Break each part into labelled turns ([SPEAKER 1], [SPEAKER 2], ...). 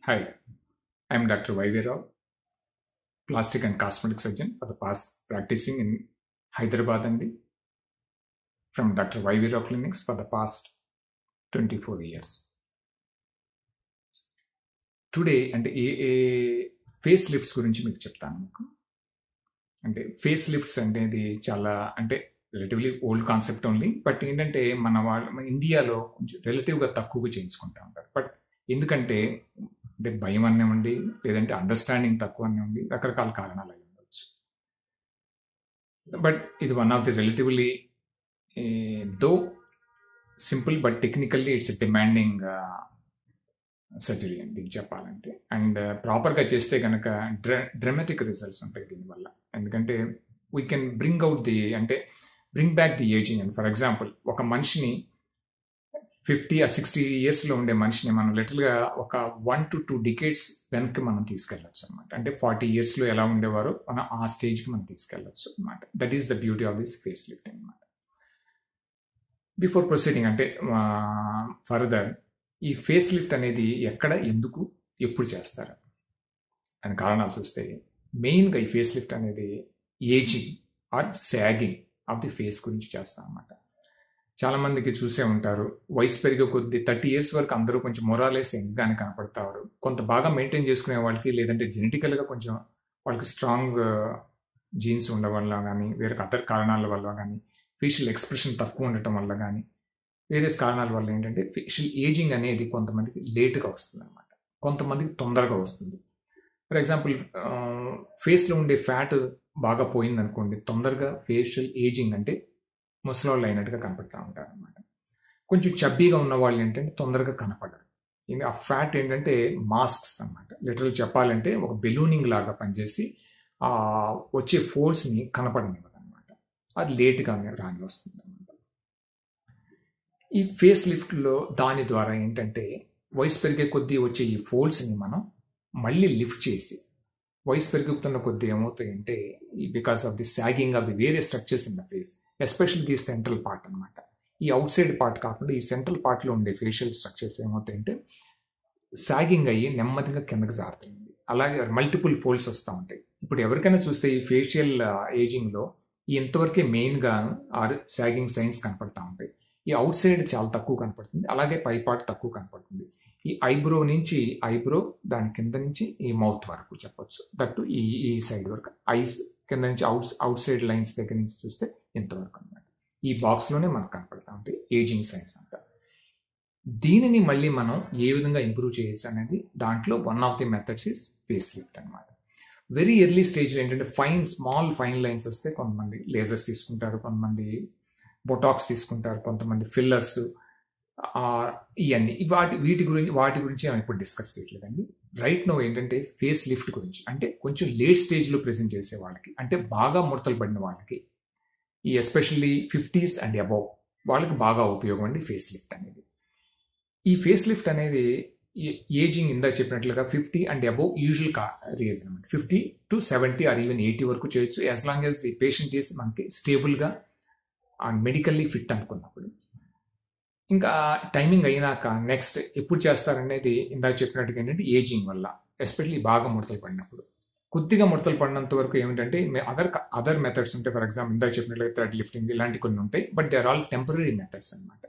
[SPEAKER 1] Hi, I'm Dr. Y.V. Rao, plastic and cosmetic surgeon for the past practicing in Hyderabad and from Dr. Y.V. Rao clinics for the past 24 years. Today అంటే ఏ ఏ face lifts గురించి మీకు చెప్తాను మీకు అంటే face lifts అనేది చాలా అంటే relatively old concept only but ఏంటంటే మన వాళ్ళ మన ఇండియాలో కొంచెం రిలేటివ్గా తక్కువగా చేయించుకుంటా ఉంటారు బట్ ఎందుకంటే అంటే భయం అనివ్వండి లేదంటే అండర్స్టాండింగ్ తక్కువ అనివ్వండి రకరకాల కారణాలు అయి ఉండవచ్చు బట్ ఇది one of the relatively though simple but technically it's demanding surgery అండి ఇది చెప్పాలంటే అండ్ ప్రాపర్గా చేస్తే కనుక డ్ర డ్రమాటిక్ రిజల్ట్స్ ఉంటాయి దీనివల్ల ఎందుకంటే we can bring out the అంటే bring back the ageing and for example ఒక మనిషిని ఫిఫ్టీ ఆ సిక్స్టీ ఇయర్స్లో ఉండే మనిషిని మనం లిటిల్గా ఒక వన్ టు టూ డికేట్స్ వెనక్కి మనం తీసుకెళ్ళచ్చు అనమాట అంటే ఫార్టీ ఇయర్స్లో ఎలా ఉండేవారో మనం ఆ స్టేజ్కి మనం తీసుకెళ్ళచ్చు అనమాట that is the beauty of this face lift అనమాట బిఫోర్ ప్రొసీడింగ్ అంటే ఫర్దర్ ఈ ఫేస్ లిఫ్ట్ అనేది ఎక్కడ ఎందుకు ఎప్పుడు చేస్తారు అని కారణాలు చూస్తే మెయిన్గా ఈ ఫేస్ లిఫ్ట్ అనేది ageing or sagging of the face గురించి చేస్తాం అన్నమాట చాలా మందికి చూసే ఉంటారు వయసు పెరిగే కొద్ది థర్టీ ఇయర్స్ వరకు అందరూ కొంచెం మొరాలేస్ ఎంగ్గానే కనపడతారు కొంత బాగా మెయింటైన్ చేసుకునే వాళ్ళకి లేదంటే జెనెటికల్గా కొంచెం వాళ్ళకి స్ట్రాంగ్ జీన్స్ ఉండడం వల్ల కానీ వేరే అదర్ కారణాల వల్ల కానీ ఫేషియల్ ఎక్స్ప్రెషన్ తక్కువ ఉండటం వల్ల కానీ వేరియస్ కారణాల వల్ల ఏంటంటే ఫేషియల్ ఏజింగ్ అనేది కొంతమందికి లేట్గా వస్తుంది అనమాట కొంతమందికి తొందరగా వస్తుంది ఫర్ ఎగ్జాంపుల్ ఫేస్లో ఉండే ఫ్యాట్ బాగా పోయింది అనుకోండి తొందరగా ఫేషియల్ ఏజింగ్ అంటే ముసలాళ్ళు అయినట్టుగా కనపడతా ఉంటారు అనమాట కొంచెం చబ్బీగా ఉన్న వాళ్ళు ఏంటంటే తొందరగా కనపడరు ఆ ఫ్యాట్ ఏంటంటే మాస్క్స్ అనమాట లిటరల్ చెప్పాలంటే ఒక బెలూనింగ్ లాగా పనిచేసి ఆ వచ్చే ఫోర్స్ని కనపడనివ్వదు అనమాట అది లేట్గా రాని వస్తుంది అనమాట ఈ ఫేస్ లిఫ్ట్లో దాని ద్వారా ఏంటంటే వయసు పెరిగే కొద్దీ వచ్చే ఈ ఫోల్డ్స్ని మనం మళ్ళీ లిఫ్ట్ చేసి వయసు పెరుగుతున్న కొద్దీ ఏమవుతాయంటే because of the sagging of the various structures in the face especially the central part అనమాట ఈ అవుట్ సైడ్ పార్ట్ కాకుండా ఈ సెంట్రల్ పార్ట్లో ఉండే ఫేషియల్ స్ట్రక్చర్స్ ఏమవుతాయంటే సాగింగ్ అయ్యి నెమ్మదిగా కిందకి జారుతాయండి అలాగే మల్టిపుల్ ఫోల్డ్స్ వస్తూ ఉంటాయి ఇప్పుడు ఎవరికైనా చూస్తే ఈ ఫేషియల్ ఏజింగ్లో ఇంతవరకే మెయిన్గా ఆర్ సాగింగ్ సైన్స్ కనపడతా ఉంటాయి ఈ అవుట్ సైడ్ చాలా తక్కువ కనపడుతుంది అలాగే పై పార్ట్ తక్కువ కనపడుతుంది ఈ ఐబ్రో నుంచి ఐబ్రో దాని కింద నుంచి ఈ మౌత్ వరకు చెప్పొచ్చు దట్టు ఈ ఈ సైడ్ వరకు ఐస్ కింద నుంచి అవుట్ అవుట్ సైడ్ లైన్స్ దగ్గర నుంచి చూస్తే ఇంతవరకు అనమాట ఈ బాక్స్లోనే మనకు కనపడతా ఉంటాయి ఏజింగ్ సైన్స్ అంట దీనిని మళ్ళీ మనం ఏ విధంగా ఇంప్రూవ్ చేయొచ్చు అనేది దాంట్లో one of the methods is face lift అనమాట వెరీ ఎర్లీ స్టేజ్లో ఏంటంటే ఫైన్ స్మాల్ ఫైన్ లైన్స్ వస్తే కొంతమంది లేజర్స్ తీసుకుంటారు కొంతమంది బొటాక్స్ తీసుకుంటారు కొంతమంది ఫిల్లర్స్ ఇవన్నీ వాటి వీటి గురించి వాటి గురించి మనం ఇప్పుడు డిస్కస్ చేయట్లేదండి రైట్ నో ఏంటంటే ఫేస్ లిఫ్ట్ గురించి అంటే కొంచెం లేట్ స్టేజ్లో ప్రెజెంట్ చేసే వాళ్ళకి అంటే బాగా ముడతలు పడిన వాళ్ళకి ఈ ఎస్పెషల్లీ ఫిఫ్టీస్ అండ్ అబౌవ్ వాళ్ళకి బాగా ఉపయోగం అండి ఫేస్ లిఫ్ట్ అనేది ఈ ఫేస్ లిఫ్ట్ అనేది ఏజింగ్ ఇందా చెప్పినట్లుగా ఫిఫ్టీ అండ్ అబౌవ్ యూజువల్ కా రేజ్ అనమాట fifty to seventy or even eighty వరకు చేయొచ్చు as long as the patient is మనకి స్టేబుల్గా అండ్ మెడికల్లీ ఫిట్ అనుకున్నప్పుడు ఇంకా టైమింగ్ అయినాక నెక్స్ట్ ఎప్పుడు చేస్తారనేది ఇందాక చెప్పినట్టుగా ఏంటంటే ఏజింగ్ వల్ల ఎస్పెషలీ బాగా ముడతలు పడినప్పుడు కొద్దిగా ముడతలు పడినంత వరకు ఏమిటంటే అదర్ అదర్ మెథడ్స్ ఉంటాయి ఫర్ ఎగ్జాంపుల్ ఇందాక చెప్పినట్లుగా థ్రెడ్ లిఫ్టింగ్ ఇలాంటి కొన్ని ఉంటాయి but they are all temporary methods అనమాట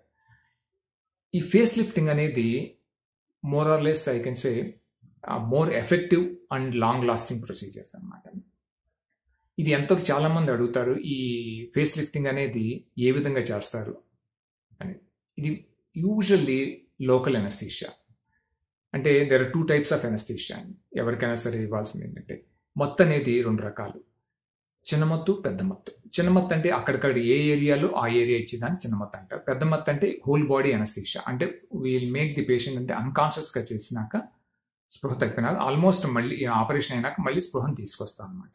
[SPEAKER 1] ఈ ఫేస్ లిఫ్టింగ్ అనేది more or less I can say more effective and long lasting procedures అనమాట ఇది ఎంతో చాలా మంది అడుగుతారు ఈ ఫేస్ లిఫ్టింగ్ అనేది ఏ విధంగా చేస్తారు అని ఇది యూజువల్లీ లోకల్ ఎనస్థీషియా అంటే there are two types of anaesthesia ఎవరికైనా సరే ఇవ్వాల్సింది ఏంటంటే మొత్తం అనేది రెండు రకాలు చిన్న మత్తు పెద్ద మత్తు చిన్న మత్తు అంటే అక్కడిక్కడ ఏ ఏరియాలో ఆ ఏరియా ఇచ్చేదాన్ని చిన్న మత్తు అంటారు పెద్ద మత్తు అంటే హోల్ బాడీ ఎనస్థీషియా అంటే వీల్ మేక్ ది పేషెంట్ అంటే అన్కాన్షియస్గా చేసినాక స్పృహ తగ్గినాక ఆల్మోస్ట్ మళ్ళీ ఆపరేషన్ అయినాక మళ్ళీ స్పృహను తీసుకొస్తాం అనమాట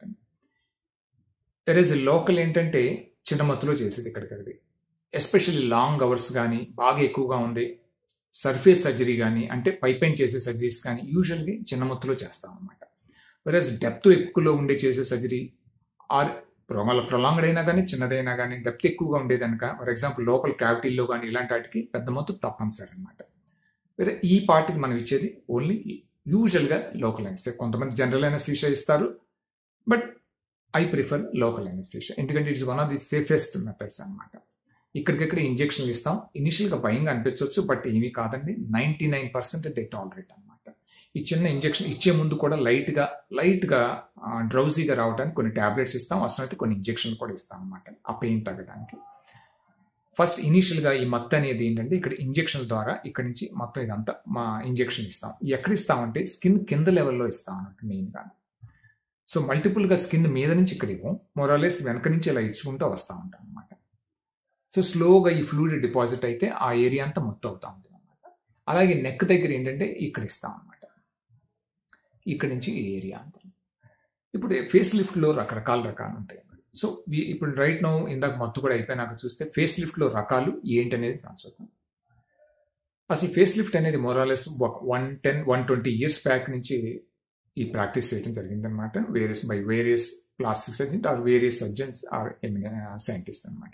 [SPEAKER 1] దర్ ఇస్ లోకల్ ఏంటంటే చిన్న మత్తులో చేసేది ఇక్కడికడిది ఎస్పెషల్లీ లాంగ్ అవర్స్ కానీ బాగా ఎక్కువగా ఉంది సర్ఫేస్ సర్జరీ కానీ అంటే పైపైన్ చేసే సర్జరీస్ కానీ యూజువల్గా చిన్న మొత్తంలో చేస్తాం అనమాట వెరస్ డెప్త్ ఎక్కువలో ఉండే చేసే సర్జరీ ఆర్ ప్రొమల ప్రొలాంగ్డ్ అయినా కానీ చిన్నదైనా కానీ డెప్త్ ఎక్కువగా ఉండేది కనుక ఫర్ ఎగ్జాంపుల్ లోపల క్యావిటీల్లో కానీ ఇలాంటి వాటికి పెద్ద మొత్తం తప్పనిసరి అనమాట వేరే ఈ పార్ట్కి మనం ఇచ్చేది ఓన్లీ యూజువల్గా లోకల్ అనెస్థీషియా కొంతమంది జనరల్ అనెస్థీషియా ఇస్తారు but I prefer local anaesthesia ఎందుకంటే it's one of the safest methods అనమాట ఇక్కడికక్కడ ఇంజెక్షన్లు ఇస్తాం ఇనిషియల్గా భయంగా అనిపించవచ్చు బట్ ఏమీ కాదండి ninety nine percent they tolerate అనమాట ఈ చిన్న ఇంజెక్షన్ ఇచ్చే ముందు కూడా లైట్గా లైట్గా డ్రౌజీగా రావడానికి కొన్ని ట్యాబ్లెట్స్ ఇస్తాం అవసరమైతే కొన్ని ఇంజెక్షన్లు కూడా ఇస్తాం అనమాట ఆ పెయిన్ తగ్గడానికి ఫస్ట్ ఇనీషియల్గా ఈ మత్తు అనేది ఏంటంటే ఇక్కడ ఇంజెక్షన్ ద్వారా ఇక్కడ నుంచి మొత్తం ఇదంతా మా ఇంజెక్షన్ ఇస్తాం ఎక్కడ ఇస్తామంటే స్కిన్ కింద లెవెల్లో ఇస్తాం అన్నట్టు మెయిన్గా సో మల్టిపుల్గా స్కిన్ మీద నుంచి ఇక్కడ ఇవ్వం మొరాలెస్ వెనక నుంచి ఇలా ఇచ్చుకుంటూ వస్తూ ఉంటాం అనమాట సో స్లోగా ఈ ఫ్లూయిడ్ డిపాజిట్ అయితే ఆ ఏరియా అంతా మొత్తం అవుతా ఉంటుంది అనమాట అలాగే నెక్ దగ్గర ఏంటంటే ఇక్కడ ఇస్తాం అనమాట ఇక్కడ నుంచి ఈ ఏరియా అంతా ఇప్పుడు ఫేస్ లిఫ్ట్లో రకరకాల రకాలు ఉంటాయి సో ఇప్పుడు రైట్ నో ఇందాక మత్తు కూడా అయిపోయినాక చూస్తే ఫేస్ లిఫ్ట్లో రకాలు ఏంటి అనేది చూద్దాం అసలు ఫేస్ లిఫ్ట్ అనేది more or less one ten one twenty years back నుంచి ఈ ప్రాక్టీస్ చేయడం జరిగిందనమాట various by various plastic surgeon or various surgeons or scientist అనమాట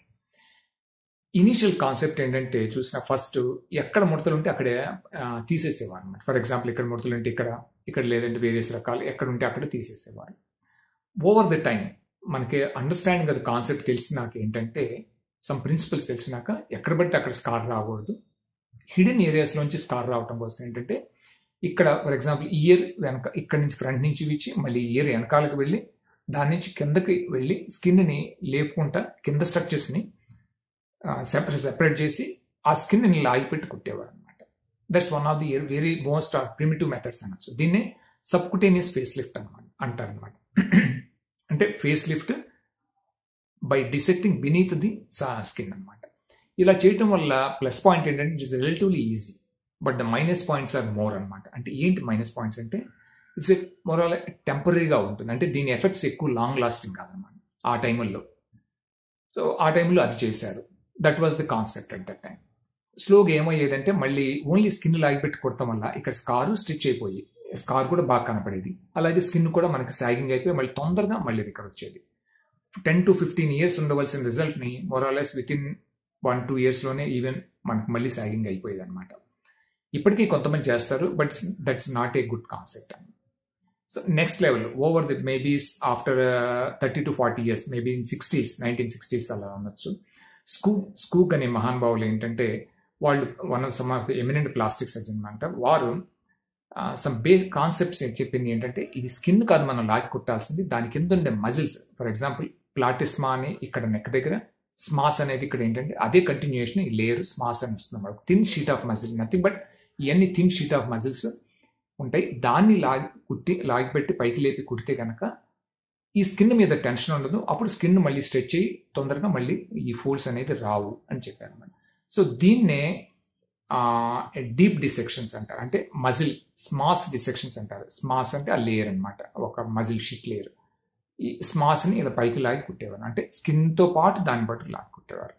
[SPEAKER 1] ఇనీషియల్ కాన్సెప్ట్ ఏంటంటే చూసిన ఫస్ట్ ఎక్కడ ముడతలు ఉంటే అక్కడే తీసేసేవారు అనమాట ఫర్ ఎగ్జాంపుల్ ఇక్కడ ముడతలు ఉంటే ఇక్కడ ఇక్కడ లేదంటే వేరియస్ రకాలు ఎక్కడ ఉంటే అక్కడ తీసేసేవారు ఓవర్ ద టైం మనకి అండర్స్టాండింగ్ అది కాన్సెప్ట్ తెలిసినాక ఏంటంటే సమ్ ప్రిన్సిపల్స్ తెలిసినాక ఎక్కడ పడితే అక్కడ స్కార్ రాకూడదు హిడెన్ ఏరియాస్లోంచి స్కార్ రావడం కోసం ఏంటంటే ఇక్కడ ఫర్ ఎగ్జాంపుల్ ఇయర్ వెనక ఇక్కడ నుంచి ఫ్రంట్ నుంచి ఇచ్చి మళ్ళీ ఇయర్ వెనకాలకు వెళ్ళి దాని నుంచి కిందకి వెళ్ళి స్కిన్ని లేపుకుంటా కింద స్ట్రక్చర్స్ని సెపరేట్ సెపరేట్ చేసి ఆ స్కిన్ని లాగిపెట్టి కుట్టేవారు అనమాట that's one of the very most primitive methods అనొచ్చు దీన్నే సబ్కుటేనియస్ ఫేస్ లిఫ్ట్ అనమాట అంటారు అనమాట అంటే face lift by dissecting beneath the skin అనమాట ఇలా చేయటం వల్ల ప్లస్ పాయింట్ ఏంటంటే it is relatively easy but the minus points are more అనమాట అంటే ఏంటి మైనస్ పాయింట్స్ అంటే ఇట్స్ మోరాల్ టెంపరీగా ఉంటుంది అంటే దీని ఎఫెక్ట్స్ ఎక్కువ లాంగ్ లాస్టింగ్ కాదనమాట ఆ టైంలో సో ఆ టైంలో అది చేశారు that was the concept at that time స్లోగా ఏమయ్యేదంటే మళ్ళీ ఓన్లీ స్కిన్ లాగిపెట్టి కొడతాం వల్ల ఇక్కడ స్కారు స్టిచ్ అయిపోయి స్కార్ కూడా బాగా కనపడేది అలాగే స్కిన్ కూడా మనకి సాగింగ్ అయిపోయి మళ్ళీ తొందరగా మళ్ళీ రికవర్ వచ్చేది టెన్ టు ఫిఫ్టీన్ ఇయర్స్ ఉండవలసిన రిజల్ట్ని more or less with in one two ఇయర్స్లోనే ఈవెన్ మనకు మళ్ళీ సాగింగ్ అయిపోయేది అనమాట ఇప్పటికీ కొంతమంది చేస్తారు but that's not a good concept అని so next level over the maybes after thirty to forty years maybe in sixties nineteen sixties అలా ఉండొచ్చు స్కూ స్కూక్ అనే మహానుభావులు ఏంటంటే వాళ్ళు one of some of the eminent plastic surgeon అంట వారు సమ్ బే కాన్సెప్ట్స్ చెప్పింది ఏంటంటే ఇది స్కిన్ కాదు మనం లాగి కుట్టాల్సింది దాని కింద ఉండే మజిల్స్ ఫర్ ఎగ్జాంపుల్ ప్లాటిస్మా అని ఇక్కడ నెక్ దగ్గర స్మాస్ అనేది ఇక్కడ ఏంటంటే అదే కంటిన్యూషన్ ఈ లేయర్ స్మాస్ అని వస్తుంది మనకు thin sheet of muscle nothing but ఇవన్నీ థిన్ షీట్ ఆఫ్ మజిల్స్ ఉంటాయి దాన్ని లాగి కుట్టి లాగి పెట్టి పైకి లేపి కుడితే కనుక ఈ స్కిన్ మీద టెన్షన్ ఉండదు అప్పుడు స్కిన్ మళ్ళీ స్ట్రెచ్ అయ్యి తొందరగా మళ్ళీ ఈ ఫోల్డ్స్ అనేది రావు అని చెప్పారు అనమాట సో దీన్నే డీప్ డిసెక్షన్స్ అంటారు అంటే మజిల్ స్మాస్ డిసెక్షన్స్ అంటారు స్మాస్ అంటే ఆ లేయర్ అనమాట ఒక మజిల్ షీట్ లేయర్ ఈ స్మాస్ని ఇలా పైకి లాగి కుట్టేవారు అంటే స్కిన్తో పాటు దాన్ని బట్టి లాగి కుట్టేవారు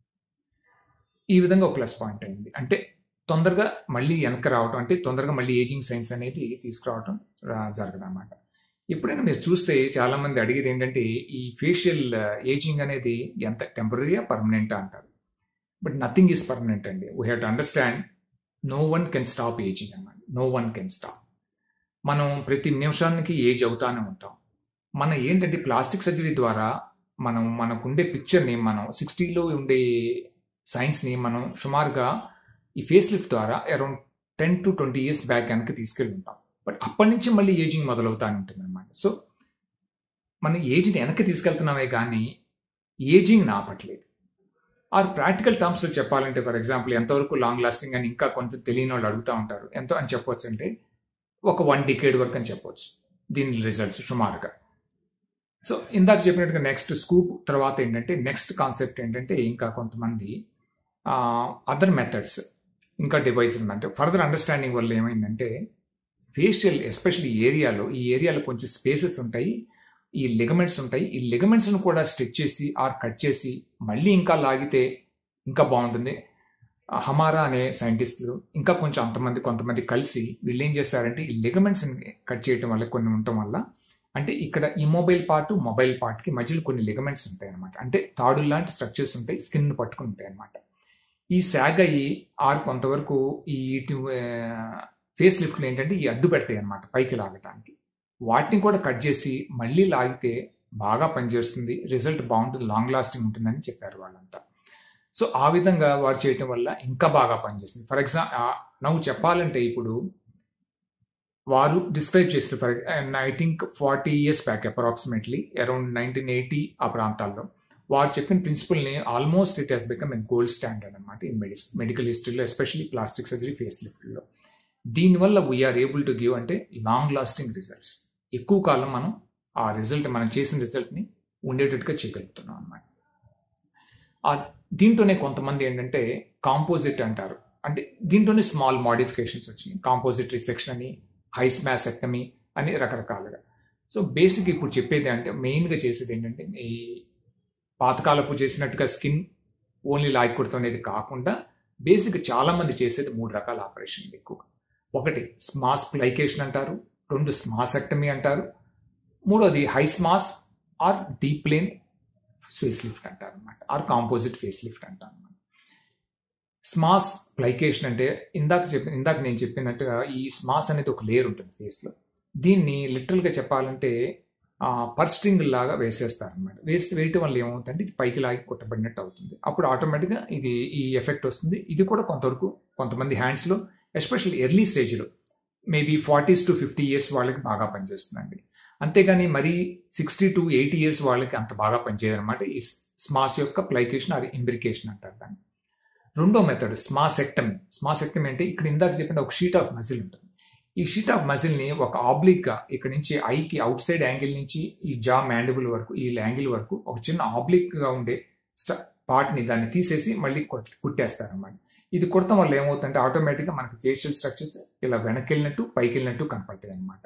[SPEAKER 1] ఈ విధంగా ఒక ప్లస్ పాయింట్ అయింది అంటే తొందరగా మళ్ళీ వెనక రావటం అంటే తొందరగా మళ్ళీ ఏజింగ్ సైన్స్ అనేది తీసుకురావటం జరగదు అనమాట ఎప్పుడైనా మీరు చూస్తే చాలా మంది అడిగేది ఏంటంటే ఈ ఫేషియల్ ఏజింగ్ అనేది ఎంత టెంపరీయా పర్మనెంట్ అంటారు బట్ నథింగ్ ఈస్ పర్మనెంట్ అండి we have to understand no one can stop ageing అన్నమాట నో వన్ కెన్ స్టాప్ మనం ప్రతి నిమిషానికి ఏజ్ అవుతానే ఉంటాం మన ఏంటంటే ప్లాస్టిక్ సర్జరీ ద్వారా మనం మనకుండే పిక్చర్ని మనం సిక్స్టీలో ఉండే సైన్స్ని మనం సుమారుగా ఈ ఫేస్ లిఫ్ట్ ద్వారా around ten to twenty years back కనుక తీసుకెళ్ళి ఉంటాం బట్ అప్పటి నుంచి మళ్ళీ ఏజింగ్ మొదలవుతా ఉంటుంది అనమాట సో మనం ఏజ్ని వెనక్కి తీసుకెళ్తున్నామే కానీ ఏజింగ్ ఆపట్లేదు ఆర్ ప్రాక్టికల్ టర్మ్స్లో చెప్పాలంటే ఫర్ ఎగ్జాంపుల్ ఎంతవరకు లాంగ్ లాస్టింగ్ అని ఇంకా కొంచెం తెలియని వాళ్ళు అడుగుతూ ఉంటారు ఎంతో అని చెప్పొచ్చు అంటే ఒక వన్ డికేడ్ వరకు అని చెప్పొచ్చు దీని రిజల్ట్స్ సుమారుగా సో ఇందాక చెప్పినట్టుగా నెక్స్ట్ స్కూప్ తర్వాత ఏంటంటే నెక్స్ట్ కాన్సెప్ట్ ఏంటంటే ఇంకా కొంతమంది అదర్ మెథడ్స్ ఇంకా డివైస్ ఉందంటే ఫర్దర్ అండర్స్టాండింగ్ వల్ల ఏమైందంటే ఫేషియల్ ఎస్పెషల్లీ ఏరియాలో ఈ ఏరియాలో కొంచెం స్పేసెస్ ఉంటాయి ఈ లిగమెంట్స్ ఉంటాయి ఈ లిగమెంట్స్ను కూడా స్ట్రెచ్ చేసి ఆర్ కట్ చేసి మళ్ళీ ఇంకా లాగితే ఇంకా బాగుంటుంది హమారా అనే సైంటిస్టులు ఇంకా కొంచెం అంతమంది కొంతమంది కలిసి వీళ్ళు ఏం చేస్తారంటే ఈ లిగమెంట్స్ని కట్ చేయడం వల్ల కొన్ని ఉండటం వల్ల అంటే ఇక్కడ ఈ మొబైల్ పార్ట్ మొబైల్ పార్ట్కి మధ్యలో కొన్ని లిగమెంట్స్ ఉంటాయి అనమాట అంటే తాడు లాంటి స్ట్రక్చర్స్ ఉంటాయి స్కిన్ పట్టుకుని ఉంటాయి అనమాట ఈ శాగ్ అయ్యి ఆరు కొంతవరకు ఈ ఫేస్ లిఫ్ట్లు ఏంటంటే ఈ అడ్డు పెడతాయి అనమాట పైకి లాగటానికి వాటిని కూడా కట్ చేసి మళ్ళీ లాగితే బాగా పనిచేస్తుంది రిజల్ట్ బాగుంటుంది లాంగ్ లాస్టింగ్ ఉంటుందని చెప్పారు వాళ్ళంతా సో ఆ విధంగా వారు చేయటం వల్ల ఇంకా బాగా పనిచేస్తుంది ఫర్ ఎగ్జాంపుల్ నువ్వు చెప్పాలంటే ఇప్పుడు వారు డిస్క్రైబ్ చేస్తారు for I think forty years back approximately around nineteen eighty ఆ ప్రాంతాల్లో వారు చెప్పిన ప్రిన్సిపల్ని almost it has become an gold standard అనమాట ఇన్ మెడిసిన్ మెడికల్ హిస్టరీలో ఎస్పెషల్లీ ప్లాస్టిక్ సర్జరీ ఫేస్ లిఫ్ట్లో దీనివల్ల వీఆర్ ఏబుల్ టు గివ్ అంటే లాంగ్ లాస్టింగ్ రిజల్ట్స్ ఎక్కువ కాలం మనం ఆ రిజల్ట్ మనం చేసిన రిజల్ట్ని ఉండేటట్టుగా చేయగలుగుతున్నాం అనమాట దీంట్లోనే కొంతమంది ఏంటంటే కాంపోజిట్ అంటారు అంటే దీంట్లోనే స్మాల్ మాడిఫికేషన్స్ వచ్చినాయి కాంపోజిట్ రిసెక్షన్ అని హైస్మాసెక్టమీ అని రకరకాలుగా సో బేసిక్ ఇప్పుడు చెప్పేది అంటే మెయిన్గా చేసేది ఏంటంటే ఈ పాతకాలపు చేసినట్టుగా స్కిన్ ఓన్లీ లాగి కొడతాం అనేది కాకుండా బేసిక్ చాలా మంది చేసేది మూడు రకాల ఆపరేషన్లు ఎక్కువగా ఒకటి స్మాస్ ప్లైకేషన్ అంటారు రెండు స్మాసెక్టమీ అంటారు మూడోది high SMAS or deep plane face lift అంటారు అనమాట ఆర్ కాంపోజిట్ ఫేస్ లిఫ్ట్ అంటారు అనమాట స్మాస్ ప్లైకేషన్ అంటే ఇందాక చెప్పి ఇందాక నేను చెప్పినట్టుగా ఈ స్మాస్ అనేది ఒక లేయర్ ఉంటుంది ఫేస్లో దీన్ని లిటరల్గా చెప్పాలంటే పర్స్ట్రింగ్ లాగా వేసేస్తారు అనమాట వేసి వేయటం వల్ల ఏమవుతుందంటే ఇది పైకి లాగి కొట్టబడినట్టు అవుతుంది అప్పుడు ఆటోమేటిక్గా ఇది ఈ ఎఫెక్ట్ వస్తుంది ఇది కూడా కొంతవరకు కొంతమంది హ్యాండ్స్లో ఎస్పెషల్లీ ఎర్లీ స్టేజ్లో maybe forties to fifty years వాళ్ళకి బాగా పనిచేస్తుందండి అంతేగాని మరీ సిక్స్టీ టు ఎయిటీ ఇయర్స్ వాళ్ళకి అంత బాగా పనిచేయదు అనమాట ఈ స్మాస్ యొక్క ప్లైకేషన్ అది ఇంబ్రికేషన్ అంటారు దాన్ని రెండో మెథడ్ స్మాసెక్టమీ స్మాసెక్టమీ అంటే ఇక్కడ ఇందాక చెప్పిన ఒక షీట్ ఆఫ్ మజిల్ ఉంటుంది ఈ షీట్ ఆఫ్ మజిల్ని ఒక ఆబ్లిక్గా ఇక్కడ నుంచి ఐకి అవుట్ సైడ్ యాంగిల్ నుంచి ఈ జా మ్యాండిబుల్ వరకు ఈ యాంగిల్ వరకు ఒక చిన్న ఆబ్లిక్గా ఉండే పార్ట్ని దాన్ని తీసేసి మళ్ళీ కుట్టేస్తారు అనమాట ఇది కుడతాం వల్ల ఏమవుతుందంటే ఆటోమేటిక్గా మనకి ఫేషియల్ స్ట్రక్చర్స్ ఇలా వెనక్కి వెళ్ళినట్టు పైకి వెళ్ళినట్టు కనపడతాయి అనమాట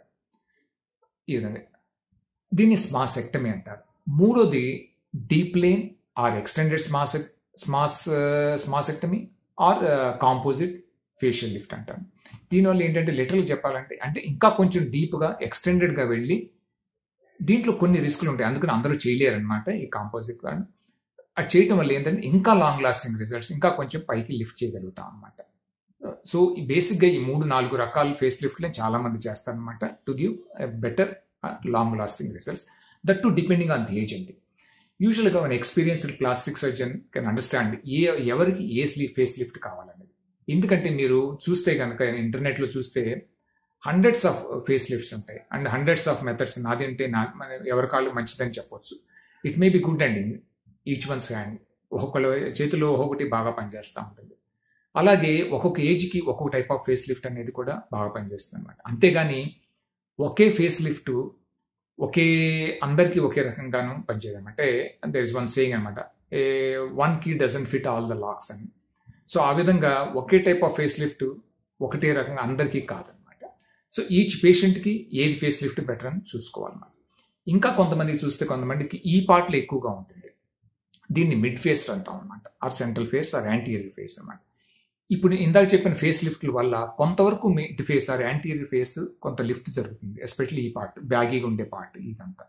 [SPEAKER 1] ఈ విధంగా దీన్ని స్మాసెక్టమీ అంటారు మూడోది deep plane or extended SMAS SMAS smasectomy or composite facial lift అంటారు దీనివల్ల ఏంటంటే లిటరల్ చెప్పాలంటే అంటే ఇంకా కొంచెం డీప్గా ఎక్స్టెండెడ్గా వెళ్ళి దీంట్లో కొన్ని రిస్కులు ఉంటాయి అందుకని అందరూ చేయలేరు అనమాట ఈ కాంపోజిట్ కానీ అది చేయటం వల్ల ఏంటంటే ఇంకా లాంగ్ లాస్టింగ్ రిజల్ట్స్ ఇంకా కొంచెం పైకి లిఫ్ట్ చేయగలుగుతాం అనమాట సో బేసిక్గా ఈ మూడు నాలుగు రకాల ఫేస్ లిఫ్ట్లే చాలా మంది చేస్తారనమాట to give better long lasting results that to depending on the age అండి యూజువల్గా మన experienced plastic surgeon can understand ఏ ఎవరికి ఏ స్లీప్ ఫేస్ లిఫ్ట్ కావాలనేది ఎందుకంటే మీరు చూస్తే కనుక ఇంటర్నెట్లో చూస్తే హండ్రెడ్స్ ఆఫ్ ఫేస్ లిఫ్ట్స్ ఉంటాయి అండ్ హండ్రెడ్స్ ఆఫ్ మెథడ్స్ నాది అంటే నా ఎవరి కాళ్ళు మంచిదని చెప్పొచ్చు ఇట్ మే బి గుడ్ అండి ఈచ్ వన్స్ హ్యాండ్ ఒక్కొక్కళ్ళ చేతిలో ఒక్కొక్కటి బాగా పనిచేస్తూ ఉంటుంది అలాగే ఒక్కొక్క ఏజ్కి ఒక్కొక్క టైప్ ఆఫ్ ఫేస్ లిఫ్ట్ అనేది కూడా బాగా పనిచేస్తుంది అనమాట అంతేగాని ఒకే ఫేస్ లిఫ్ట్ ఒకే అందరికీ ఒకే రకంగాను పనిచేయడం అంటే దర్ ఇస్ వన్ సేయింగ్ అనమాట a one key doesn't fit all the locks అని సో ఆ విధంగా ఒకే టైప్ ఆఫ్ ఫేస్ లిఫ్ట్ ఒకటే రకంగా అందరికీ కాదనమాట సో ఈచ్ పేషెంట్కి ఏది ఫేస్ లిఫ్ట్ బెటర్ అని చూసుకోవాలన్నమాట ఇంకా కొంతమంది చూస్తే కొంతమందికి ఈ పార్ట్లో ఎక్కువగా ఉంటుంది దీన్ని మిడ్ ఫేస్ అంటాం అనమాట or central face or anterior face అనమాట ఇప్పుడు ఇందాక చెప్పిన ఫేస్ లిఫ్ట్ల వల్ల కొంతవరకు mid face or anterior face కొంత లిఫ్ట్ జరుగుతుంది ఎస్పెషల్లీ ఈ పార్ట్ బ్యాగీగా ఉండే పార్ట్ ఇదంతా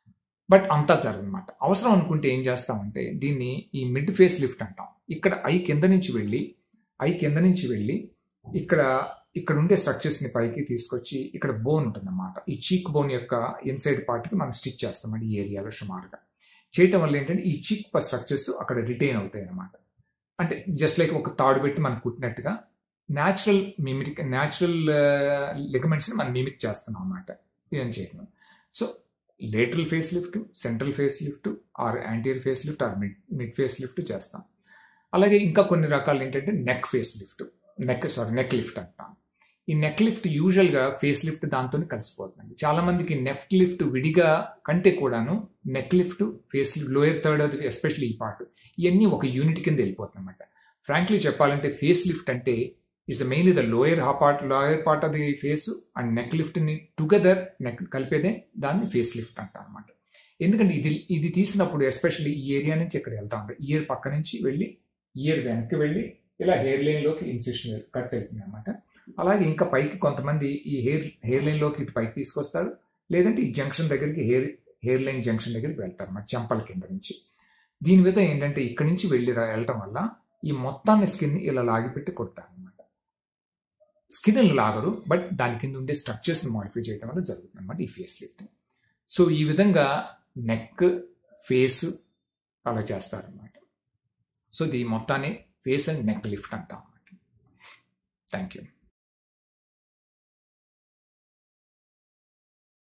[SPEAKER 1] బట్ అంతా జరగనమాట అవసరం అనుకుంటే ఏం చేస్తామంటే దీన్ని ఈ మిడ్ ఫేస్ లిఫ్ట్ అంటాం ఇక్కడ ఐ కింద నుంచి వెళ్ళి ఐ కింద నుంచి వెళ్ళి ఇక్కడ ఇక్కడ ఉండే స్ట్రక్చర్స్ని పైకి తీసుకొచ్చి ఇక్కడ బోన్ ఉంటుందన్నమాట ఈ చీక్ బోన్ యొక్క ఇన్సైడ్ పార్ట్కి మనం స్టిచ్ చేస్తామండి ఈ ఏరియాలో సుమారుగా చేయటం వల్ల ఏంటంటే ఈ చీక్ స్ట్రక్చర్స్ అక్కడ రిటైన్ అవుతాయి అన్నమాట అంటే జస్ట్ లైక్ ఒక తాడు పెట్టి మనం కుట్టినట్టుగా న్యాచురల్ మిమిక్ న్యాచురల్ లిగమెంట్స్ని మనం మిమిక్ చేస్తున్నాం అన్నమాట ఇదని చేయడం so lateral face lift central face lift or anterior face lift or mid mid face lift చేస్తాం అలాగే ఇంకా కొన్ని రకాలు ఏంటంటే neck face lift neck sorry neck lift అంటాం ఈ నెక్ లిఫ్ట్ యూజువల్గా ఫేస్ లిఫ్ట్ దాంతో కలిసిపోతుంది చాలా మందికి నెక్ లిఫ్ట్ విడిగా కంటే కూడాను neck lift face lift lower third అది ఎస్పెషల్లీ ఈ పార్ట్ ఇవన్నీ ఒక యూనిట్ కింద వెళ్ళిపోతుంది అనమాట ఫ్రాంక్లీ చెప్పాలంటే ఫేస్ లిఫ్ట్ అంటే ఇస్ మెయిన్లీ ద లోయర్ హా part lower part of the face and neck లిఫ్ట్ని టుగెదర్ నెక్ కలిపేదే దాన్ని ఫేస్ లిఫ్ట్ అంటాం అనమాట ఎందుకంటే ఇది ఇది తీసినప్పుడు ఎస్పెషల్లీ ఈ ఏరియా నుంచి ఇక్కడ వెళ్తా ఉంటాయి ఇయర్ పక్క నుంచి వెళ్ళి ఇయర్ వెనక్కి వెళ్ళి ఇలా హెయిర్ లైన్లోకి ఇన్సిషన్ కట్ అవుతుంది అనమాట అలాగే ఇంకా పైకి కొంతమంది ఈ హెయిర్ హెయిర్ లైన్లోకి ఇటు పైకి తీసుకొస్తారు లేదంటే ఈ జంక్షన్ దగ్గరికి హెయిర్ హెయిర్ లైన్ జంక్షన్ దగ్గరికి వెళ్తారు అన్నమాట చెంపల కింద నుంచి దీని మీద ఏంటంటే ఇక్కడి నుంచి వెళ్ళి వెళ్ళటం వల్ల ఈ మొత్తాన్ని స్కిన్ ఇలా లాగిపెట్టి కొడతారు అనమాట స్కిన్ లాగరు బట్ దాని కింద ఉండే స్ట్రక్చర్స్ని మాడిఫై చేయడం వల్ల జరుగుతుంది అనమాట ఈ ఫేస్ లిఫ్ట్ సో ఈ విధంగా నెక్ ఫేస్ అలా చేస్తారనమాట సో ఇది మొత్తాన్ని ఫేస్ అండ్ నెక్ లిఫ్ట్ అంటాం అన్నమాట థ్యాంక్ యూ